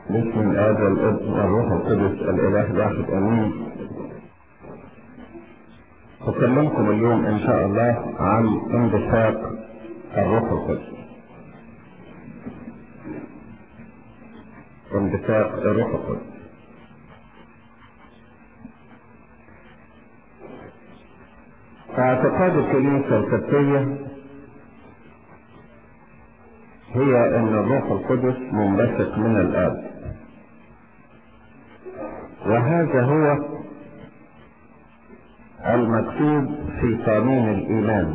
باسم الآب والابن والروح القدس الإله الواحد آمين أكلمكم اليوم إن شاء الله عن انبثاق الروح القدس انبثاق الروح القدس اعتقاد الكنيسة القبطية هي ان الروح القدس منبثق من الاب وهذا هو المكتوب في قانون الايمان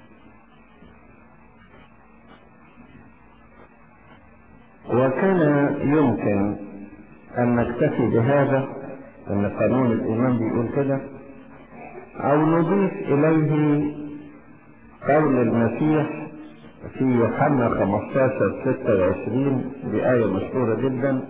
وكان يمكن ان نكتفي بهذا ان قانون الايمان بيقول كده او نضيف اليه قول المسيح في يوحنا 15 26 بآية مشهورة جدا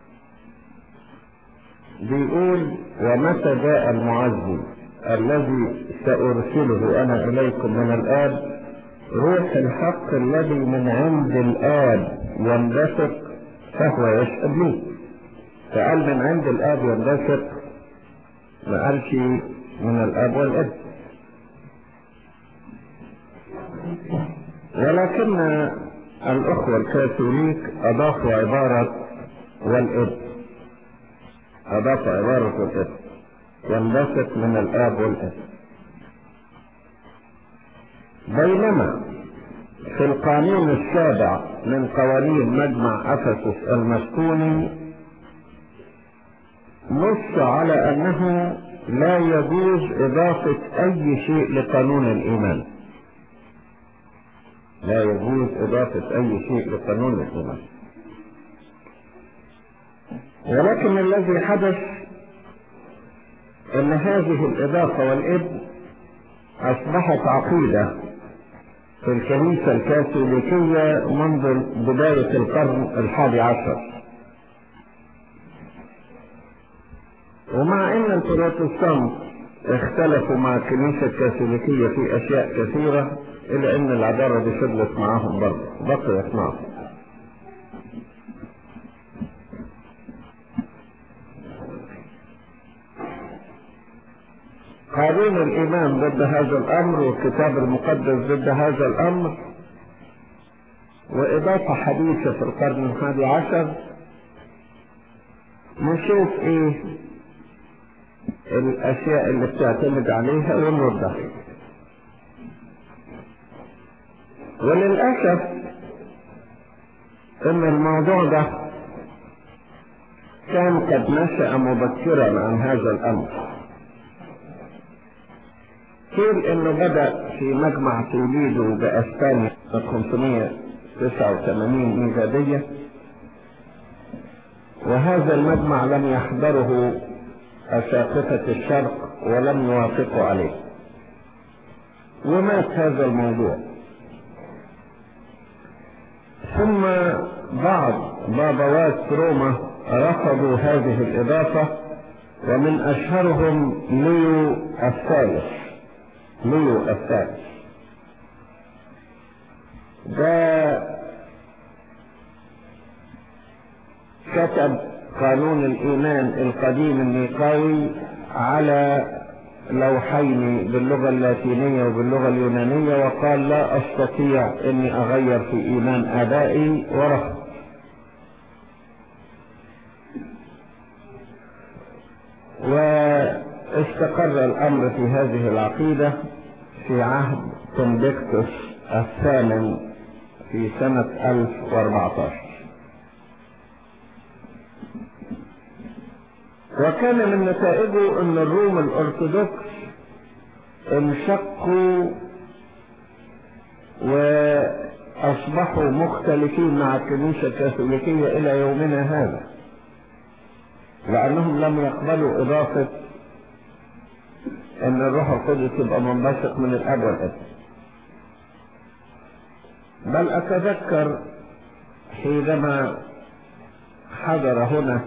بيقول ومتى جاء المعزي الذي سأرسله أنا إليكم من الآب روح الحق الذي من عند الآب ينبثق فهو يشهد لي فقال من عند الآب ينبثق ما قالش من الآب والابن ولكن الأخوة الكاثوليك أضافوا عبارة والابن أضافوا عبارة والابن ينبثق من الآب والابن بينما في القانون السابع من قوانين مجمع أفسس المسكوني نص على أنه لا يجوز إضافة أي شيء لقانون الإيمان لا يجوز إضافة أي شيء لقانون الإيمان ولكن الذي حدث أن هذه الإضافة والإبن أصبحت عقيدة في الكنيسة الكاثوليكية منذ بداية القرن الحادي عشر ومع أن البروتستانت اختلفوا مع الكنيسة الكاثوليكية في أشياء كثيرة إلا أن العبارة دي فضلت معاهم برضه بقيت معهم قانون الإيمان ضد هذا الأمر والكتاب المقدس ضد هذا الأمر وإضافة حديثة في القرن الحادي عشر نشوف إيه الأشياء اللي بتعتمد عليها ونوضحها وللأسف ان الموضوع ده كان قد نشأ مبكرا عن هذا الامر قيل انه بدأ في مجمع توليدو باسبانيا 589 ميلادية وهذا المجمع لم يحضره أساقفة الشرق ولم يوافقوا عليه ومات هذا الموضوع ثم بعض بابوات روما رفضوا هذه الإضافة ومن أشهرهم ليو الثالث ليو الثالث ده كتب قانون الإيمان القديم النيقاوي على لوحين باللغة اللاتينية وباللغة اليونانية وقال لا أستطيع أني أغير في إيمان آبائي ورفض واستقر الأمر في هذه العقيدة في عهد تنبكتس الثامن في سنة 1014 وكان من نتائجه ان الروم الارثوذكس انشقوا واصبحوا مختلفين مع الكنيسه الكاثوليكيه الى يومنا هذا لانهم لم يقبلوا اضافه ان الروح القدس يبقى منبثق من الاب والابن بل اتذكر حينما حضر هنا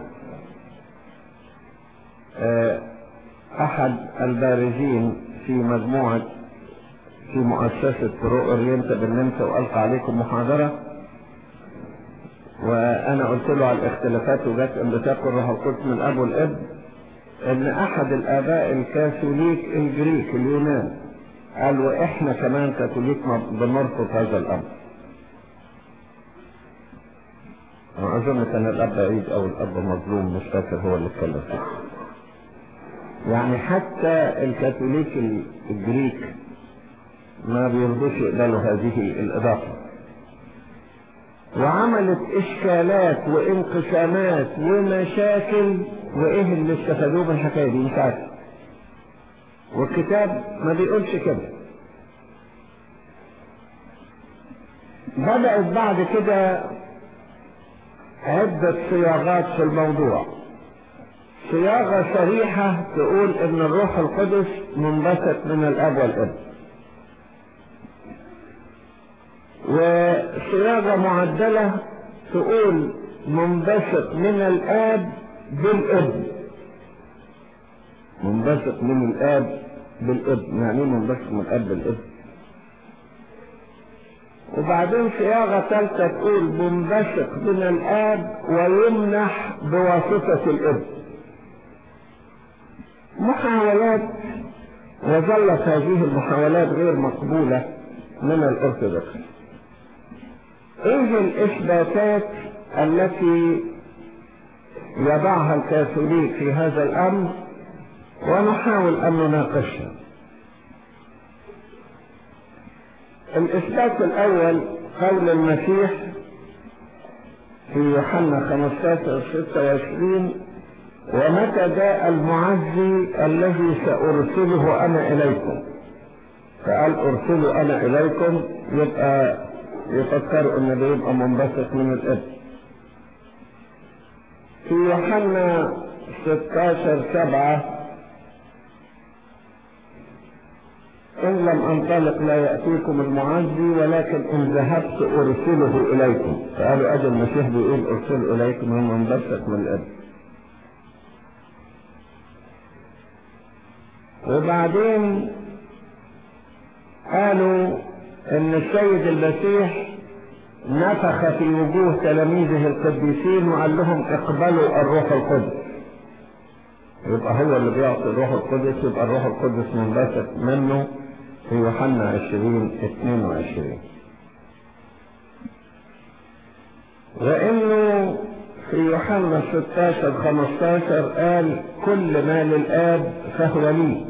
احد البارزين في مجموعة في مؤسسة برو اورينتا بالنمسا والقى عليكم محاضرة وانا قلت له على الاختلافات وجت ان بتاكل روح القدس من ابو الاب ان احد الاباء الكاثوليك الجريك اليونان قال واحنا كمان كاثوليك بنرفض هذا الامر اظن كان الاب عيد او الاب مظلوم مش فاكر هو اللي اتكلم فيه يعني حتى الكاثوليك الجريك ما بيرضوش يقبلوا هذه الاضافه وعملت اشكالات وانقسامات ومشاكل وايه اللي استفادوه من الحكايه دي مش عارف والكتاب ما بيقولش كده بدأت بعد كده عدة صياغات في الموضوع صياغة صريحة تقول ان الروح القدس منبثق من الاب والابن وصياغة معدلة تقول منبثق من الاب بالابن منبثق من الاب بالابن يعني منبثق من الاب بالابن وبعدين صياغة ثالثة تقول منبثق من الاب ويمنح بواسطة الابن محاولات وظلت هذه المحاولات غير مقبولة من الارثوذكس ايه الاثباتات التي يضعها الكاثوليك في هذا الامر ونحاول ان نناقشها الاثبات الاول قول المسيح في يوحنا 15 26 ومتى جاء المعزي الذي سارسله انا اليكم فقال ارسلوا انا اليكم يبقى يفكروا ان ده يبقى منبثق من الابن في يوحنا 16 7 إن لم أنطلق لا يأتيكم المعزي ولكن إن ذهبت أرسله إليكم فقالوا أجل المسيح بيقول أرسل إليكم هم منبثق من الأب وبعدين قالوا ان السيد المسيح نفخ في وجوه تلاميذه القديسين وقال لهم اقبلوا الروح القدس يبقى هو اللي بيعطي الروح القدس يبقى الروح القدس منبثق منه في يوحنا 20 22 وانه في يوحنا 16 15 قال كل ما للاب فهو لي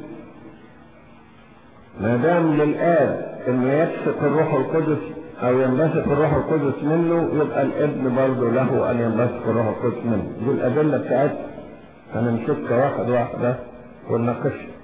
ما دام للاب ان يبثق الروح القدس او ينبثق الروح القدس منه يبقى الابن برضه له ان ينبثق الروح القدس منه دي الادله بتاعتها هنمسكها واحد واحده ونناقشها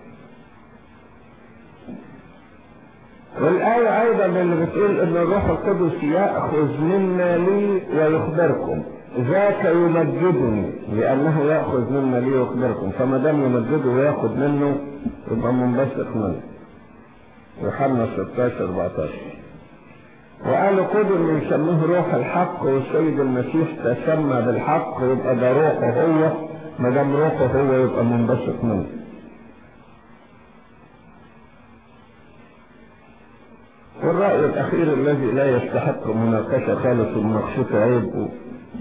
والآية أيضا اللي بتقول إن الروح القدس يأخذ مما لي ويخبركم ذاك يمجدني لأنه يأخذ مما لي ويخبركم فما دام يمجده ويأخذ منه يبقى منبثق منه يوحنا 16 14 وقالوا كل اللي يسموه روح الحق والسيد المسيح تسمى بالحق يبقى ده روحه هو ما دام روحه هو يبقى منبثق منه والرأي الأخير الذي لا يستحق مناقشة خالص ومناقشته عيب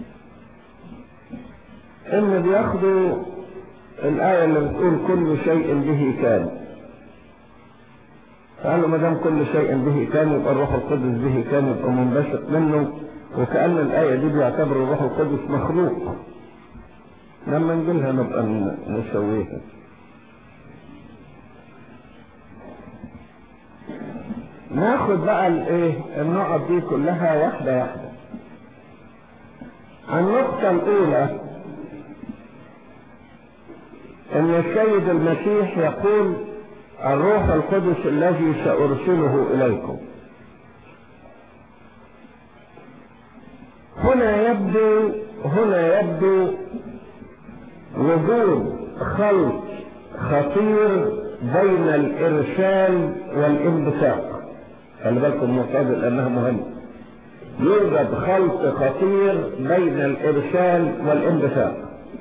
إن بياخدوا الآية اللي بتقول كل شيء به كان قالوا ما دام كل شيء به كان يبقى الروح القدس به كان يبقى منبثق منه وكأن الآية دي بيعتبر الروح القدس مخلوق لما نجيلها نبقى نسويها ناخد بقى الايه النقط دي كلها واحدة واحدة النقطة الأولى أن السيد المسيح يقول الروح القدس الذي سأرسله إليكم هنا يبدو هنا يبدو وجود خلط خطير بين الإرسال والانبثاق خلي بالكم النقطة دي لأنها مهمة يوجد خلط خطير بين الإرسال والانبثاق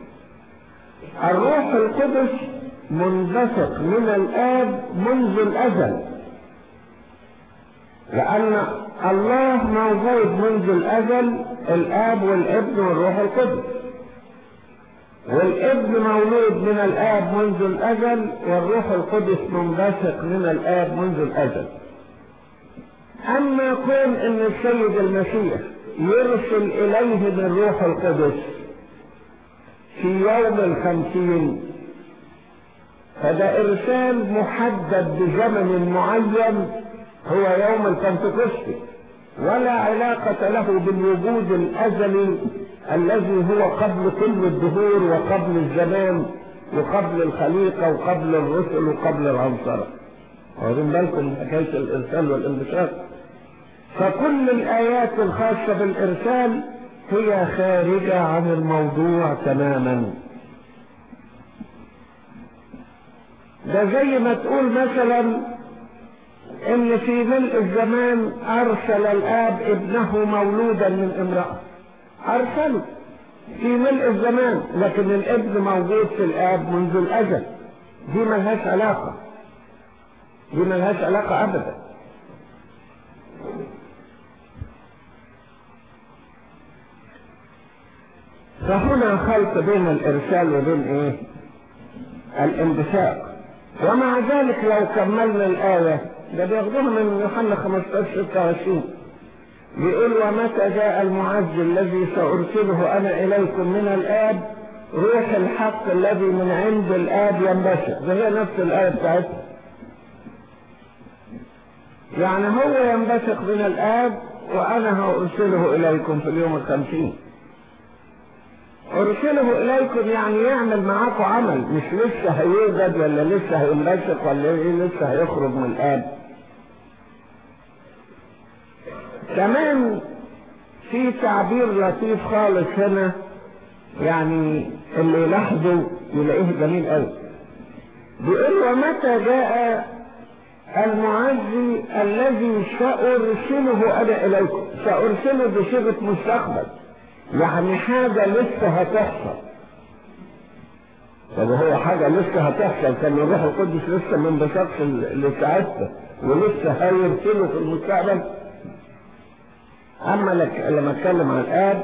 الروح القدس منبثق من الآب منذ الأزل لأن الله موجود منذ الأزل الآب والابن والروح القدس والابن مولود من الآب منذ الأزل والروح القدس منبثق من الآب منذ الأزل أما كون أن السيد المسيح يرسل إليه من روح القدس في يوم الخمسين فده إرسال محدد بزمن معين هو يوم البنتكوستي ولا علاقة له بالوجود الأزلي الذي هو قبل كل الدهور وقبل الزمان وقبل الخليقة وقبل الرسل وقبل العنصرة واخدين بالكم من حكاية الإرسال والانبثاق فكل الآيات الخاصة بالإرسال هي خارجة عن الموضوع تماما ده زي ما تقول مثلا ان في ملء الزمان ارسل الاب ابنه مولودا من امرأة ارسله في ملء الزمان لكن الابن موجود في الاب منذ الازل دي ملهاش علاقة دي ملهاش علاقة ابدا فهنا خلط بين الارسال وبين ايه الانبثاق ومع ذلك لو كملنا الآية ده بياخدوها من يوحنا 15 26 بيقول ومتى جاء المعز الذي سأرسله أنا إليكم من الآب روح الحق الذي من عند الآب ينبثق ده هي نفس الآية بتاعتها يعني هو ينبثق من الآب وأنا هأرسله إليكم في اليوم الخمسين ارسله اليكم يعني يعمل معاكم عمل مش لسه هيوجد ولا لسه هينبثق ولا ايه لسه هيخرج من الاب كمان في تعبير لطيف خالص هنا يعني اللي يلاحظه يلاقيه جميل قوي بيقول ومتى جاء المعزي الذي سأرسله أنا إليكم سأرسله بصيغة مستقبل يعني حاجة لسه هتحصل طب هو حاجة لسه هتحصل كان الروح القدس لسه من بشخص لساعتها ولسه هيرسله في المستقبل أما لك لما اتكلم عن الآب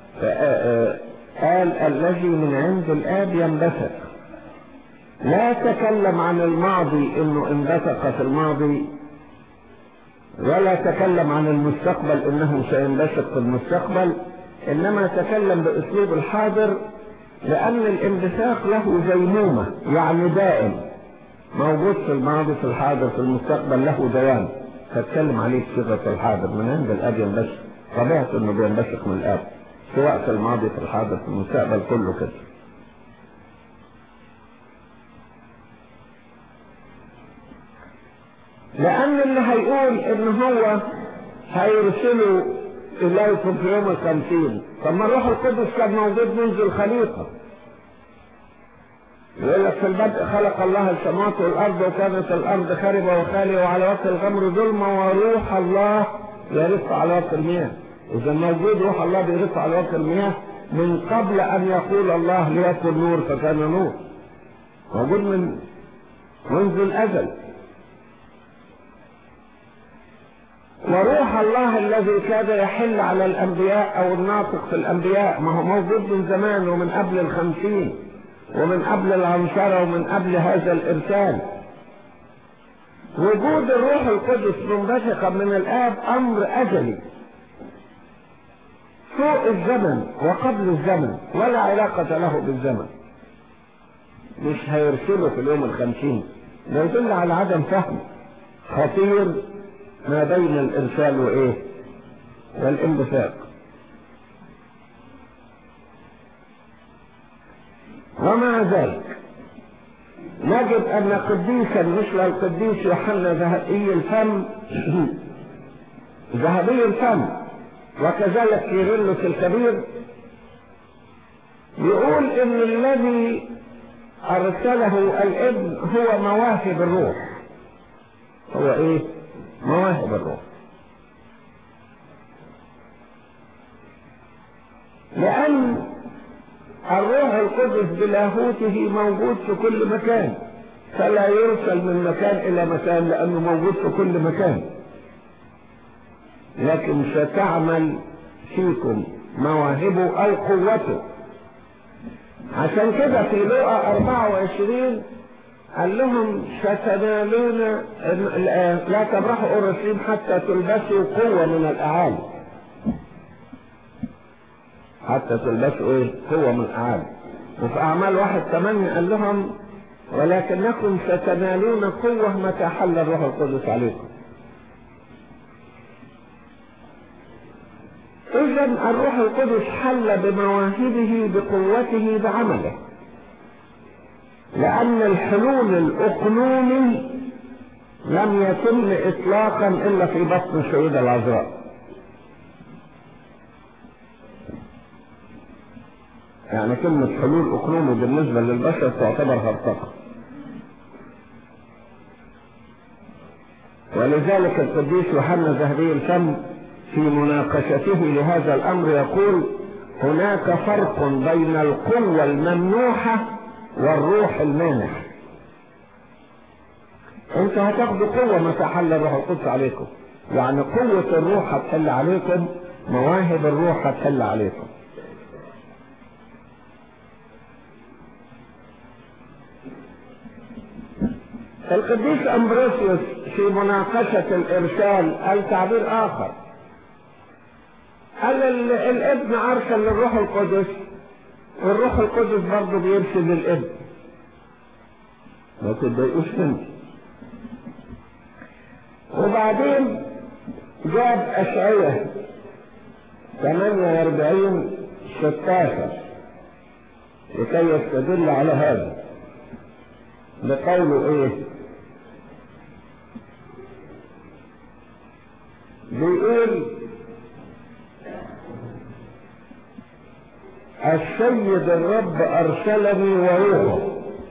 قال الذي من عند الآب ينبثق لا تكلم عن الماضي انه انبثق في الماضي ولا تكلم عن المستقبل انه سينبثق في المستقبل انما تكلم باسلوب الحاضر لان الانبثاق له زيمومة يعني دائم موجود في الماضي في الحاضر في المستقبل له دوام فاتكلم عليه بصيغة الحاضر من عند الاب ينبثق طبيعته انه بينبثق من الاب سواء في الماضي في الحاضر في المستقبل كله كده لان اللي هيقول ان هو هيرسله إليكم في يوم الخمسين طب ما الروح القدس كان موجود منذ الخليقة يقول لك في البدء خلق الله السماوات والأرض وكانت الأرض خاربة وخالية وعلى وقت الغمر ظلمة وروح الله يرف على وقت المياه إذا موجود روح الله بيرف على وقت المياه من قبل أن يقول الله ليكن نور فكان نور موجود من منذ الأزل وروح الله الذي كاد يحل على الأنبياء أو الناطق في الأنبياء ما هو موجود من زمان ومن قبل الخمسين ومن قبل العنصرة ومن قبل هذا الإرسال وجود الروح القدس منبثقا من الآب أمر أزلي فوق الزمن وقبل الزمن ولا علاقة له بالزمن مش هيرسله في اليوم الخمسين ده يدل على عدم فهم خطير ما بين الإرسال وإيه والانبثاق ومع ذلك نجد أن قديسا مثل القديس يوحنا ذهبي الفم ذهبي الفم وكذلك كيرلس الكبير يقول ان الذي ارسله الابن هو مواهب الروح هو ايه مواهب الروح لأن الروح القدس بلاهوته موجود في كل مكان فلا يرسل من مكان إلى مكان لأنه موجود في كل مكان لكن ستعمل فيكم مواهبه أو قوته عشان كده في لقا 24 قال لهم ستنالون لا تبرحوا اورشليم حتى تلبسوا قوة من الأعالي حتى تلبسوا ايه قوة من الأعالي وفي أعمال واحد ثمانية قال لهم ولكنكم ستنالون قوة متى حل الروح القدس عليكم إذا الروح القدس حل بمواهبه بقوته بعمله لأن الحلول الأقنومي لم يتم إطلاقا إلا في بطن السيدة العذراء يعني كلمة حلول أقنومي بالنسبة للبشر تعتبر هرطقة ولذلك القديس يوحنا ذهبي الفم في مناقشته لهذا الأمر يقول هناك فرق بين القوة الممنوحة والروح المانح انت هتاخدوا قوة متى حل الروح القدس عليكم يعني قوة الروح هتحل عليكم مواهب الروح هتحل عليكم القديس امبروسيوس في مناقشة الارسال قال تعبير اخر قال الابن ارسل للروح القدس والروح القدس برضه بيرسل للابن ما تضايقوش منه وبعدين جاب اشعية 48 16 لكي يستدل على هذا بقوله ايه بيقول السيد الرب ارسلني وروحه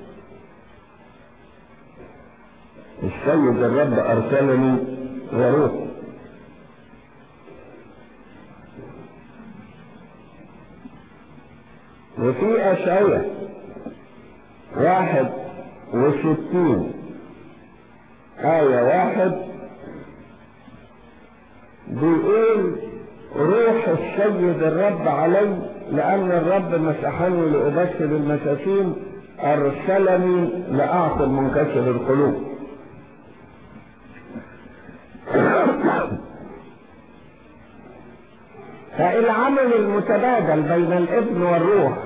السيد الرب ارسلني وروحه وفي اشعية واحد وستين آية واحد بيقول روح السيد الرب علي لأن الرب مسحني لأبشر المساكين أرسلني لأعطي المنكسر القلوب فالعمل المتبادل بين الابن والروح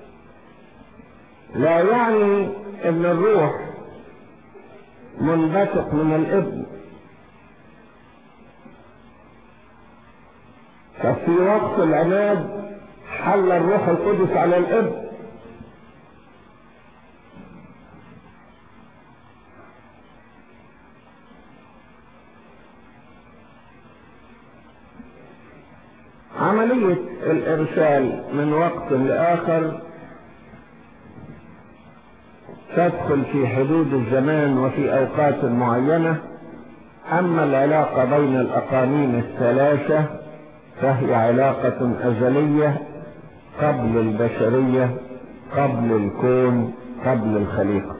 لا يعني ان الروح منبثق من الابن ففي وقت العناد حل الروح القدس على الابن عملية الإرسال من وقت لآخر تدخل في حدود الزمان وفي أوقات معينة أما العلاقة بين الأقانيم الثلاثة فهي علاقة أزلية قبل البشرية قبل الكون قبل الخليقة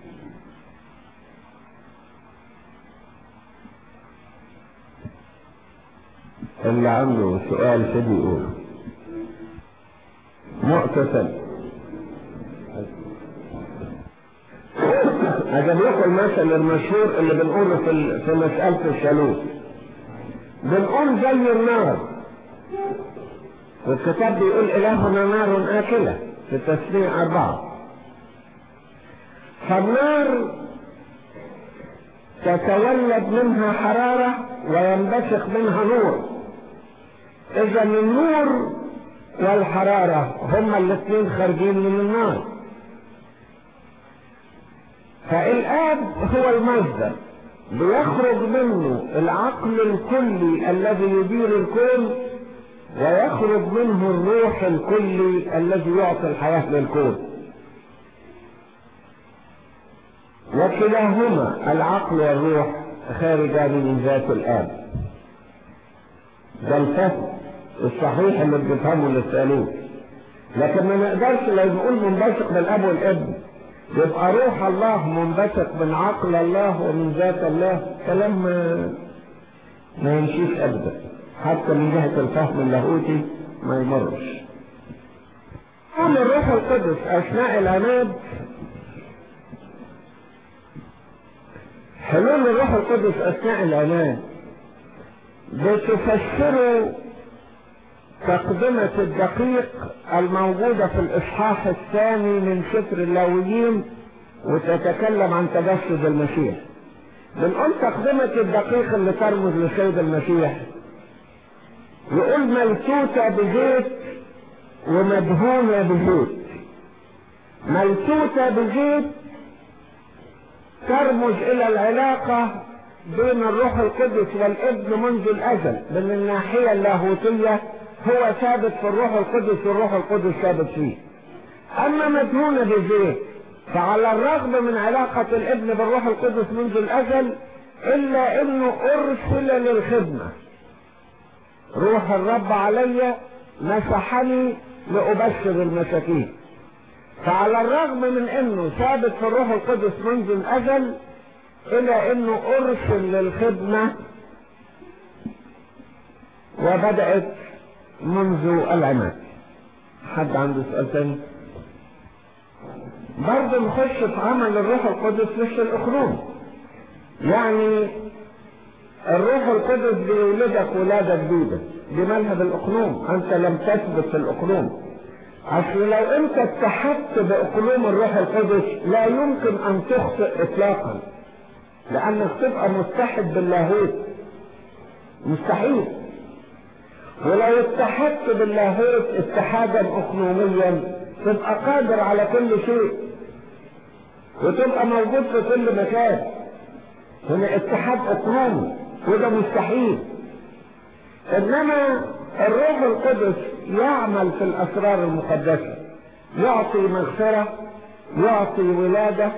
اللي عنده سؤال كده يقول مؤتسل عجبكم المثل المشهور اللي بنقوله في في مسألة الثالوث بنقول زي النار والكتاب بيقول إلهنا نار آكلة في التسبيح أربعة فالنار تتولد منها حرارة وينبثق منها نور إذا النور والحرارة هما الاثنين خارجين من النار فالآب هو المصدر بيخرج منه العقل الكلي الذي يدير الكون ويخرج منه الروح الكلي الذي يعطي الحياة للكون وكلاهما العقل والروح خارجان من ذات الآب ده الفهم الصحيح اللي بنفهمه للثالوث لكن ما نقدرش لو نقول منبثق من الاب والابن يبقى روح الله منبثق من عقل الله ومن ذات الله كلام ما, ما يمشيش ابدا حتى من جهة الفهم اللاهوتي ما يمرش قال الروح القدس أثناء العناد حلول الروح القدس أثناء العناد بتفسر تقدمة الدقيق الموجودة في الإصحاح الثاني من سفر اللاويين وتتكلم عن تجسد المسيح بنقول تقدمة الدقيق اللي ترمز لسيد المسيح يقول ملتوتة بزيت ومدهونة بزيت ملتوتة بزيت ترمز إلى العلاقة بين الروح القدس والابن منذ الأزل من الناحية اللاهوتية هو ثابت في الروح القدس والروح القدس ثابت فيه أما مدهونة بزيت فعلى الرغم من علاقة الابن بالروح القدس منذ الأزل إلا أنه أرسل للخدمة روح الرب علي مسحني لأبشر المساكين فعلى الرغم من أنه ثابت في الروح القدس منذ الأزل إلى أنه أرسل للخدمة وبدأت منذ العماد حد عنده سؤال تاني؟ برضه نخش في عمل الروح القدس مش الأخرون يعني الروح القدس بيولدك ولادة جديدة دي مالها بالأقلوم أنت لم تثبت في الأقلوم أصل لو أنت اتحدت بأقلوم الروح القدس لا يمكن أن تخطئ إطلاقا لأنك تبقى متحد باللاهوت مستحيل ولو اتحدت باللاهوت اتحادا أقلوميا تبقى قادر على كل شيء وتبقى موجود في كل مكان هنا اتحاد اقلومي وده مستحيل انما الروح القدس يعمل في الاسرار المقدسه يعطي مغفره يعطي ولاده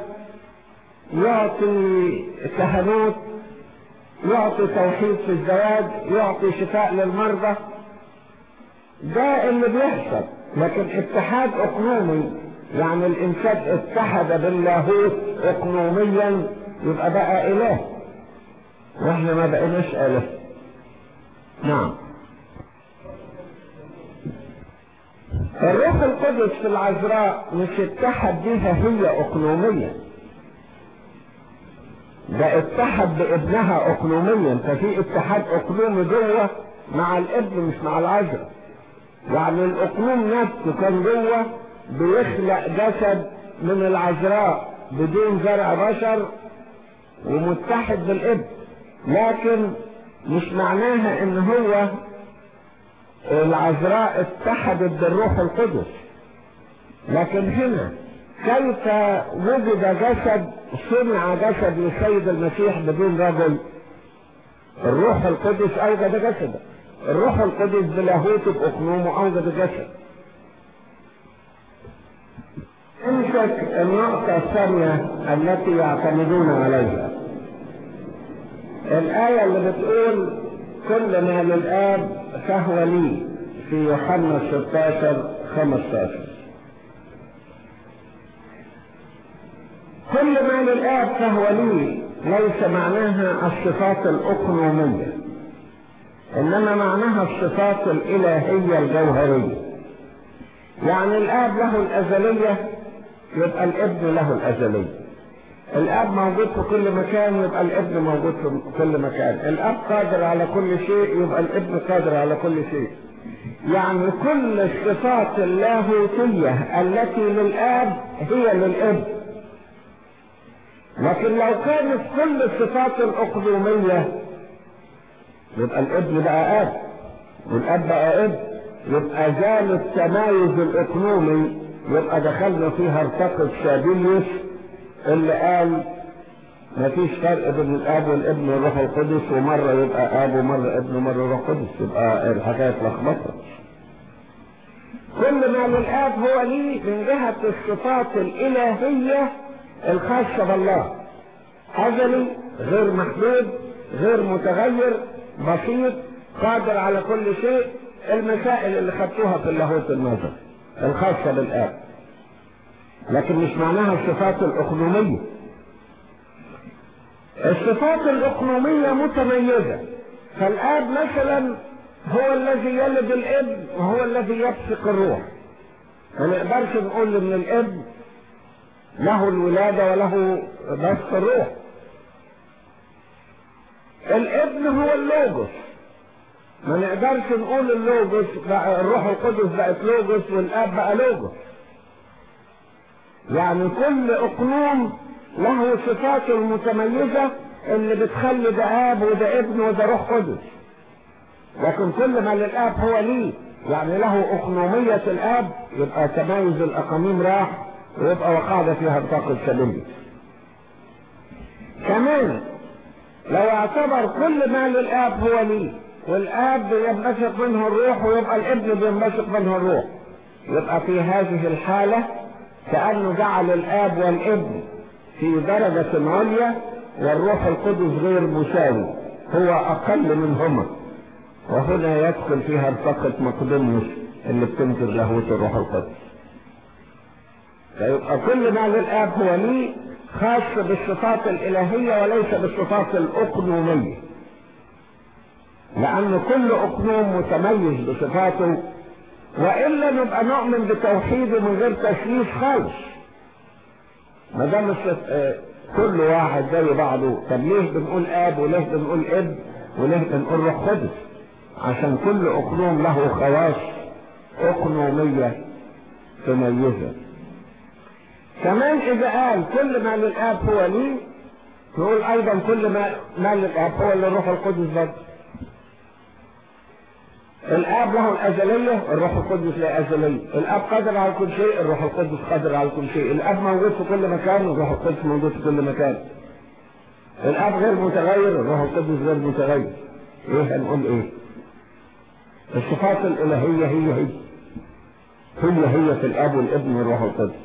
يعطي كهنوت يعطي توحيد في الزواج يعطي شفاء للمرضى ده اللي بيحصل لكن اتحاد اقنومي يعني الانسان اتحد باللاهوت اقنوميا يبقى بقى اله واحنا ما بقيناش اله نعم الروح القدس في العذراء مش اتحد بيها هي اقنوميا ده اتحد بابنها اقنوميا ففي اتحاد اقنومي جوه مع الابن مش مع العذراء يعني الاقنوم نفسه كان جوه بيخلق جسد من العذراء بدون زرع بشر ومتحد بالابن لكن مش معناها ان هو العذراء اتحدت بالروح القدس لكن هنا كيف وجد جسد صنع جسد للسيد المسيح بدون رجل الروح القدس اوجد جسدا الروح القدس بلاهوته باقنومه اوجد جسد امسك النقطة الثانية التي يعتمدون عليها الآية اللي بتقول كل ما للآب فهو لي في يوحنا 16 15 كل ما للآب فهو لي ليس معناها الصفات الأقنومية إنما معناها الصفات الإلهية الجوهرية يعني الآب له الأزلية يبقى الابن له الأزلية الاب موجود في كل مكان يبقى الابن موجود في كل مكان الاب قادر على كل شيء يبقى الابن قادر على كل شيء يعني كل الصفات اللاهوتية التي للاب هي للابن لكن لو كانت كل الصفات الاقلومية يبقى الابن بقى اب والاب بقى ابن يبقى زال التمايز الاقلومي يبقى دخلنا فيها ارتقط شابيليوس اللي قال مفيش فرق بين الاب والابن والروح القدس ومره يبقى اب ومره ابن ومره روح قدس يبقى الحكايه اتلخبطت كل ما للاب هو لي من جهه الصفات الالهيه الخاصه بالله ازلي غير محدود غير متغير بسيط قادر على كل شيء المسائل اللي خدتوها في اللاهوت النظر الخاصه بالاب لكن مش معناها الصفات الأقنومية الصفات الأقنومية متميزة فالآب مثلا هو الذي يلد الابن وهو الذي يبثق الروح ما نقدرش نقول ان الابن له الولادة وله بث الروح الابن هو اللوجوس ما نقدرش نقول اللوجوس بقى الروح القدس بقت لوجوس والاب بقى لوجوس يعني كل اقنوم له صفاته المتميزة اللي بتخلي ده اب وده ابن وده روح قدس لكن كل ما للاب هو ليه يعني له اقنومية الاب يبقى تميز الاقانيم راح ويبقى وقعد فيها بطاقة سبيل كمان لو اعتبر كل ما للاب هو ليه والاب بينبثق منه الروح ويبقى الابن بينبثق منه الروح يبقى في هذه الحالة كأنه جعل الاب والابن في درجة عليا والروح القدس غير مساوي هو اقل منهما وهنا يدخل فيها الفقط مقدونيوس اللي بتنكر لاهوت الروح القدس فيبقى كل ما للاب هو ليه خاص بالصفات الالهية وليس بالصفات الاقنومية لان كل اقنوم متميز بصفاته والا نبقى نؤمن بتوحيده من غير تشويش خالص ما دام كل واحد زي بعضه طب ليه بنقول اب وليه بنقول ابن وليه بنقول روح قدس عشان كل اقنوم له خواص اقنومية تميزه كمان اذا قال كل ما للاب هو لي نقول ايضا كل ما ما للاب هو للروح القدس برضه الاب له الازلية الروح القدس له ازلية الاب قادر على كل شيء الروح القدس قادر على كل شيء الاب موجود في كل مكان الروح القدس موجود في كل مكان الاب غير متغير الروح القدس غير متغير ايه هنقول ايه الصفات الالهية هي هي هي هي في الاب والابن والروح القدس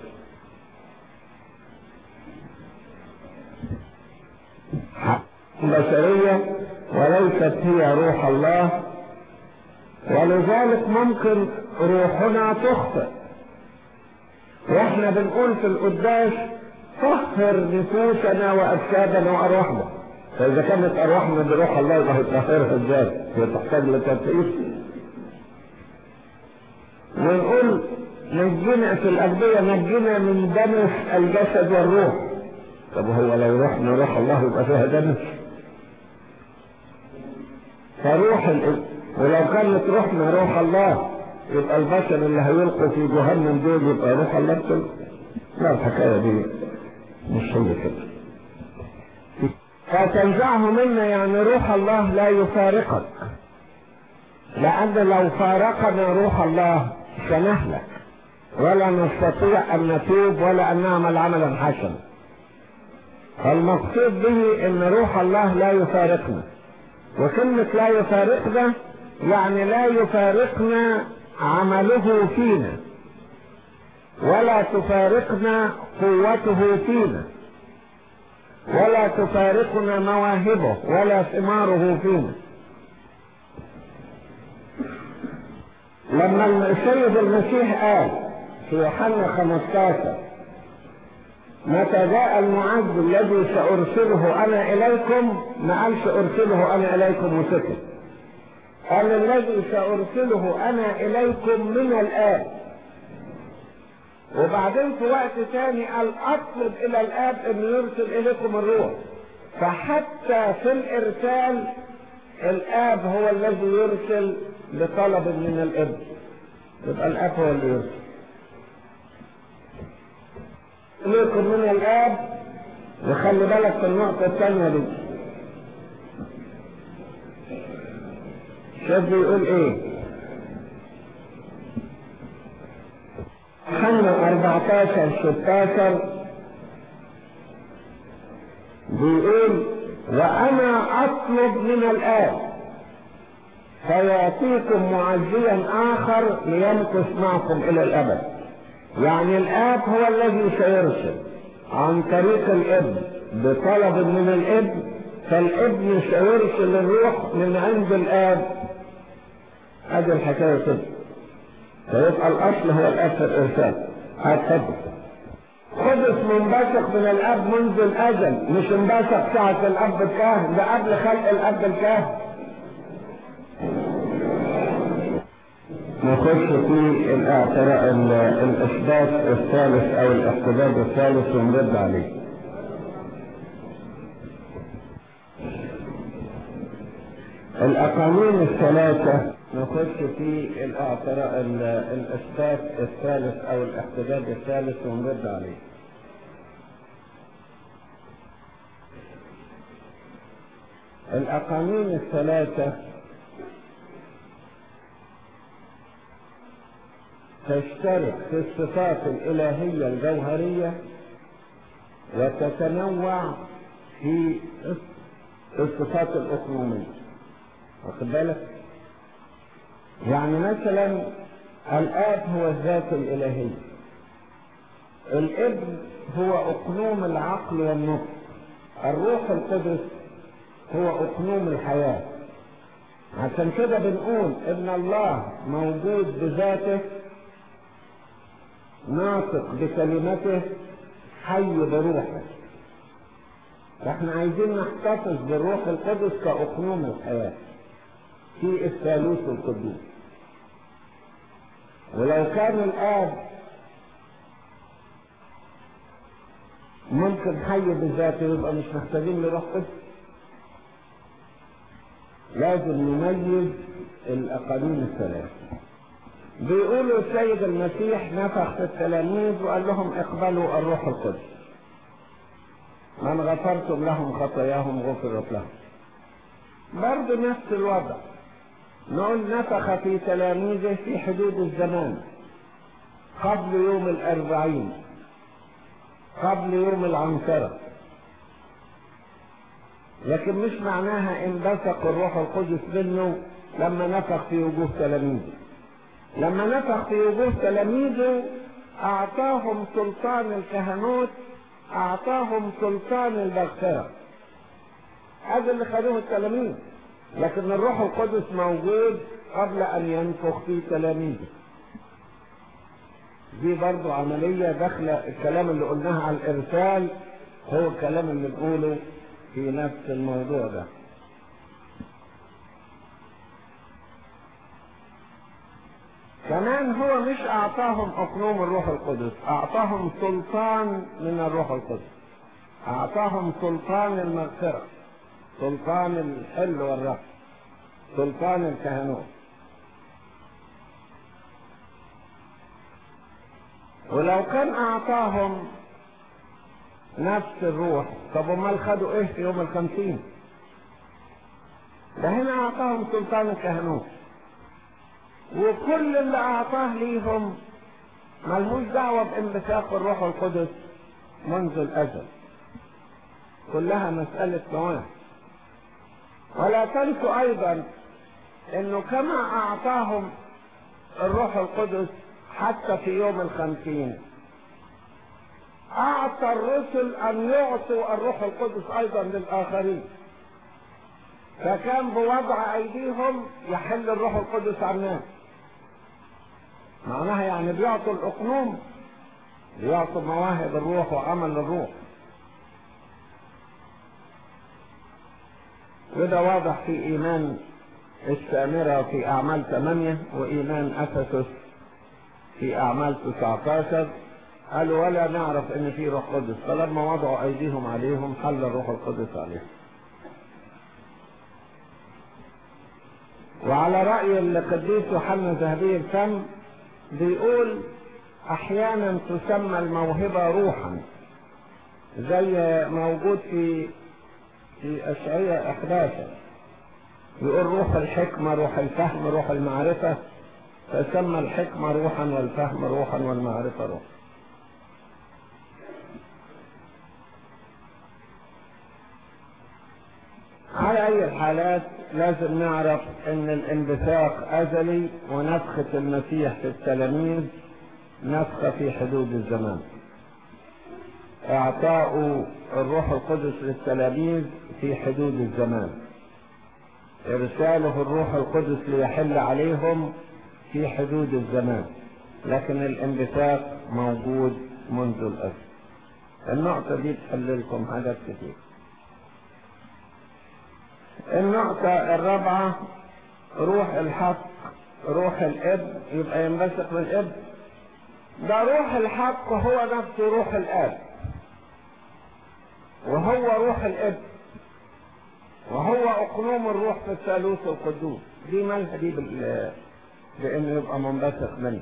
بشرية وليست هي روح الله ولذلك ممكن روحنا تخطئ واحنا بنقول في القداس طهر نفوسنا واجسادنا وارواحنا فاذا كانت ارواحنا بروح الله يبقى هيطهرها ازاي؟ هي تحتاج لتطهير ونقول نجينا في الأجبية نجينا من دنس الجسد والروح طب هو لو رحنا روح الله يبقى فيها دنس فروح ال... ولو كانت روحنا روح الله يبقى البشر اللي هيلقوا في جهنم دول يبقى روح الله بتل لا الحكاية دي مش هي كده فتنزعه منا يعني روح الله لا يفارقك لأن لو فارقنا روح الله سنهلك ولا نستطيع أن نتوب ولا أن نعمل عملا حسنا فالمقصود به أن روح الله لا يفارقنا وكلمة لا يفارقنا يعني لا يفارقنا عمله فينا ولا تفارقنا قوته فينا ولا تفارقنا مواهبه ولا ثماره فينا لما السيد المسيح قال في يوحنا 15 متى جاء المعز الذي سأرسله أنا إليكم ما قالش أرسله أنا إليكم وسكت قال الذي سأرسله أنا إليكم من الآب وبعدين في وقت ثاني قال أطلب إلى الآب أن يرسل إليكم الروح فحتى في الإرسال الآب هو الذي يرسل بطلب من الابن يبقى الاب هو اللي يرسل ليكن من الاب وخلي بالك في النقطة الثانية دي شوف بيقول ايه حنا 14 16 بيقول وانا اطلب من الاب فيعطيكم معزيا اخر ليمكث معكم الى الابد يعني الاب هو الذي سيرسل عن طريق الابن بطلب من الابن فالابن سيرسل الروح من عند الاب هذه الحكايه كده فيبقى الاصل هو الاب في الارسال هتفضل قدس منبثق من الاب منذ الازل مش انبثق ساعه الاب الكاهن ده قبل خلق الاب الكاهن نخش في الاعتراء الاثبات الثالث او الاحتجاج الثالث ونرد عليه الاقانيم الثلاثة نخش في الاعتراء الاثبات الثالث او الاحتجاج الثالث ونرد عليه الاقانيم الثلاثة تشترك في الصفات الالهية الجوهرية وتتنوع في الصفات الاقنومية واخد بالك يعني مثلا الاب هو الذات الالهية الابن هو اقنوم العقل والنطق الروح القدس هو اقنوم الحياة عشان كده بنقول ان الله موجود بذاته ناطق بكلمته حي بروحه فاحنا عايزين نحتفظ بالروح القدس كاقنوم الحياه في الثالوث القدوس ولو كان الآب ممكن حي بذاته يبقى مش محتاجين لروح قدس لازم نميز الأقاليم الثلاثة بيقولوا السيد المسيح نفخ في التلاميذ وقال لهم اقبلوا الروح القدس من غفرتم لهم خطاياهم غفرت لهم برضه نفس الوضع نقول نفخ في تلاميذه في حدود الزمان قبل يوم الأربعين قبل يوم العنصرة لكن مش معناها ان بثق الروح القدس منه لما نفخ في وجوه تلاميذه لما نفخ في وجوه تلاميذه اعطاهم سلطان الكهنوت اعطاهم سلطان المغفرة هذا اللي خدوه التلاميذ لكن الروح القدس موجود قبل ان ينفخ في تلاميذه دي برضو عملية داخلة الكلام اللي قلناه على الارسال هو الكلام اللي بنقوله في نفس الموضوع ده كمان هو مش اعطاهم اقنوم الروح القدس اعطاهم سلطان من الروح القدس اعطاهم سلطان المغفرة سلطان الحل والرفع سلطان الكهنوت ولو كان اعطاهم نفس الروح طب امال خدوا ايه في يوم الخمسين ده هنا اعطاهم سلطان الكهنوت وكل اللي اعطاه ليهم ملهوش دعوة بانبثاق الروح القدس منذ الازل كلها مسألة مواهب ولا تنسوا ايضا انه كما اعطاهم الروح القدس حتى في يوم الخمسين اعطى الرسل ان يعطوا الروح القدس ايضا للاخرين فكان بوضع ايديهم يحل الروح القدس على الناس معناها يعني بيعطوا الاقنوم بيعطوا مواهب الروح وعمل الروح وده واضح في ايمان السامرة في اعمال ثمانية وايمان افسس في اعمال 19 قالوا ولا نعرف ان في روح قدس فلما وضعوا ايديهم عليهم حل الروح القدس عليهم وعلى رأي القديس يوحنا ذهبي الفم بيقول احيانا تسمى الموهبة روحا زي موجود في في اشعياء 11 يقول روح الحكمة روح الفهم روح المعرفة فسمى الحكمة روحا والفهم روحا والمعرفة روحا على اي الحالات لازم نعرف ان الانبثاق ازلي ونفخة المسيح في التلاميذ نفخة في حدود الزمان اعطاء الروح القدس للتلاميذ في حدود الزمان ارساله الروح القدس ليحل عليهم في حدود الزمان لكن الانبثاق موجود منذ الازل النقطة دي تحل لكم حاجات كتير النقطة الرابعة روح الحق روح الاب يبقى ينبثق من الاب ده روح الحق هو نفسه روح الاب وهو روح الاب وهو اقنوم الروح في الثالوث القدوس دي مالها دي بال بانه يبقى منبثق منه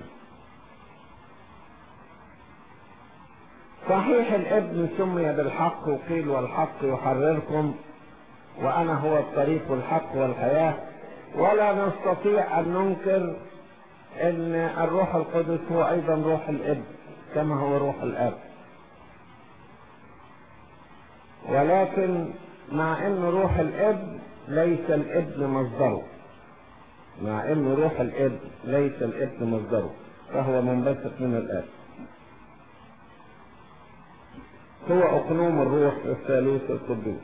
صحيح الابن سمي بالحق وقيل والحق يحرركم وانا هو الطريق والحق والحياه ولا نستطيع ان ننكر ان الروح القدس هو ايضا روح الاب كما هو روح الاب ولكن مع ان روح الاب ليس الابن مصدره مع ان روح الاب ليس الابن مصدره فهو منبثق من الاب هو اقنوم الروح الثالوث القدوس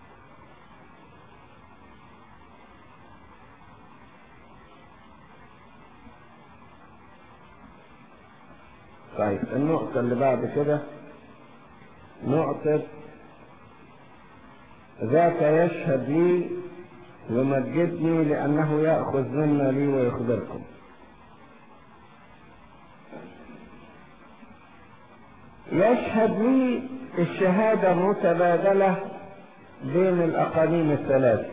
طيب النقطة اللي بعد كده نقطة ذاك يشهد لي يمجدني لأنه يأخذ منا لي ويخبركم يشهد لي الشهادة متبادلة بين الأقانيم الثلاثة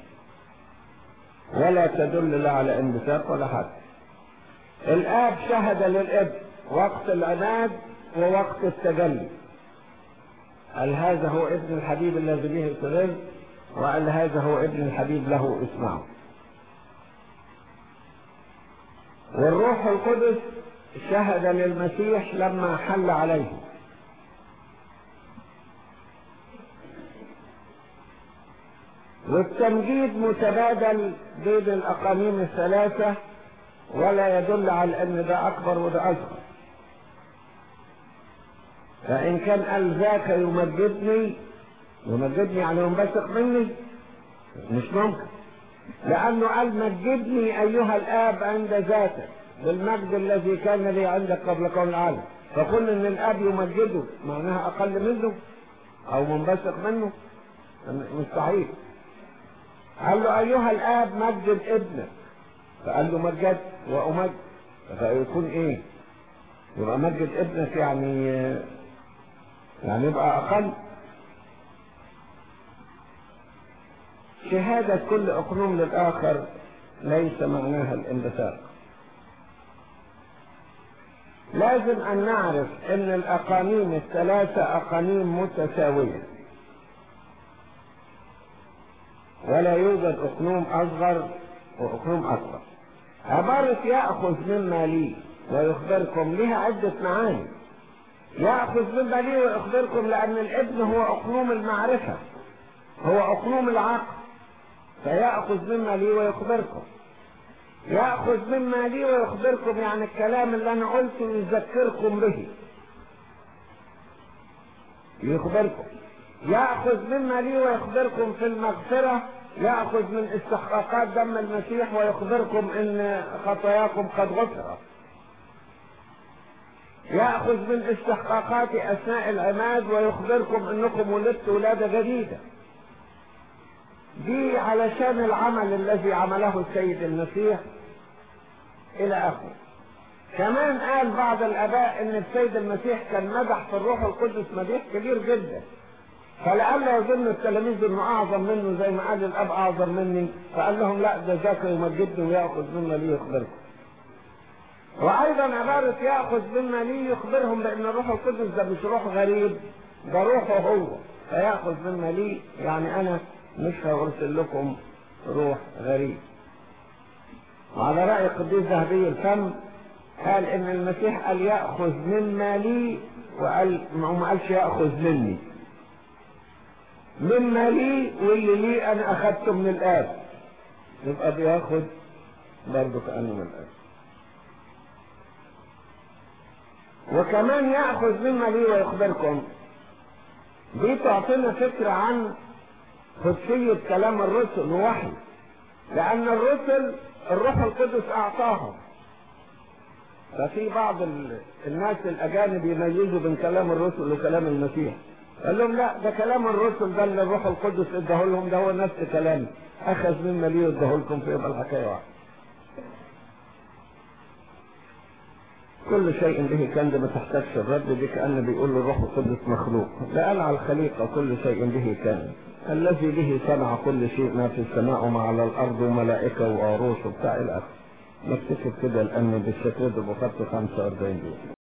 ولا تدل لا على انبثاق ولا حاجة الآب شهد للابن وقت العناد ووقت التجلي قال هذا هو ابن الحبيب الذي به سرر وقال هذا هو ابن الحبيب له اسمعه والروح القدس شهد للمسيح لما حل عليه والتمجيد متبادل بين الاقانيم الثلاثه ولا يدل على ان ده اكبر وده اصغر فان كان قال ذاك يمجدني يمجدني يعني ينبثق مني مش ممكن لانه قال مجدني ايها الاب عند ذاتك بالمجد الذي كان لي عندك قبل كون العالم فكل ان الاب يمجده معناها اقل منه او منبثق منه مستحيل قال له ايها الاب مجد ابنك فقال له مجد وامجد فيكون ايه يبقى مجد ابنك يعني يعني يبقى اقل شهادة كل اقنوم للاخر ليس معناها الانبثاق لازم ان نعرف ان الاقانيم الثلاثة اقانيم متساوية ولا يوجد اقنوم اصغر واقنوم اكبر عبارة يأخذ مما لي ويخبركم لها عدة معاني يأخذ مما لي ويخبركم لأن الابن هو أقنوم المعرفة هو أقنوم العقل فيأخذ مما لي ويخبركم يأخذ مما لي ويخبركم يعني الكلام اللي أنا قلته يذكركم به يخبركم يأخذ مما لي ويخبركم في المغفرة يأخذ من استحقاقات دم المسيح ويخبركم ان خطاياكم قد غفرت يأخذ من استحقاقات اثناء العماد ويخبركم انكم ولدتوا ولادة جديدة دي علشان العمل الذي عمله السيد المسيح الى اخره كمان قال بعض الاباء ان السيد المسيح كان مدح في الروح القدس مديح كبير جدا فلعل يظن التلاميذ انه اعظم منه زي ما قال الاب اعظم مني فقال لهم لا ده ذاك يمجدني وياخذ مما لي يخبركم وايضا عبارة ياخذ مما لي يخبرهم بان الروح القدس ده مش روح غريب ده روحه هو فياخذ مما لي يعني انا مش هرسل لكم روح غريب وعلى رأي القديس ذهبي الفم قال ان المسيح قال ياخذ مما لي وقال ما قالش ياخذ مني مما لي واللي لي انا اخذته من الاب يبقى بياخد برضه كانه من الاب وكمان ياخذ مما لي ويخبركم دي تعطينا فكره عن قدسيه كلام الرسل ووحي لان الرسل الروح القدس اعطاهم ففي بعض الناس الاجانب يميزوا بين كلام الرسل وكلام المسيح قال لهم لا ده كلام الرسل ده اللي الروح القدس اداه لهم ده هو نفس كلامي اخذ مما ليه اداه لكم فيبقى الحكايه واحده كل شيء به كان ده ما تحتاجش الرد دي كأن بيقول له الروح القدس مخلوق ده قال على الخليقة كل شيء به كان الذي به صنع كل شيء ما في السماء وما على الأرض وملائكة وعروش وبتاع الآخر نكتشف كده لأن بالشكل ده بخط 45 دقيقة